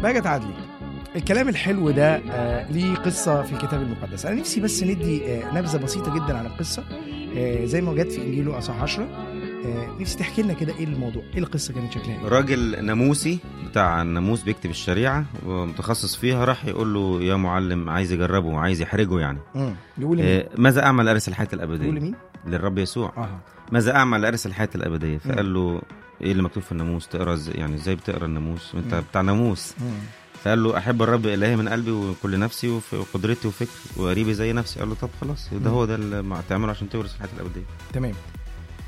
بهجت عدلي الكلام الحلو ده آه ليه قصة في الكتاب المقدس أنا نفسي بس ندي آه نبذة بسيطة جدا عن القصة آه زي ما جت في إنجيل لوقا صح 10 آه نفسي تحكي لنا كده إيه الموضوع إيه القصة كانت شكلها إيه راجل ناموسي بتاع الناموس بيكتب الشريعة ومتخصص فيها راح يقول له يا معلم عايز يجربه عايز يحرجه يعني مم. يقول لمين؟ آه، ماذا أعمل لأرث الحياة يقول الأبدية لمين؟ للرب يسوع آه ماذا أعمل لأرث الحياة الأبدية فقال له إيه اللي مكتوب في الناموس تقرا ازاي يعني ازاي بتقرا الناموس وانت مم. بتاع ناموس مم. فقال له احب الرب الهي من قلبي وكل نفسي وف- وقدرتي وفكري وقريبي زي نفسي قال له طب خلاص ده مم. هو ده اللي ما تعمله عشان تورث الحياه الابديه تمام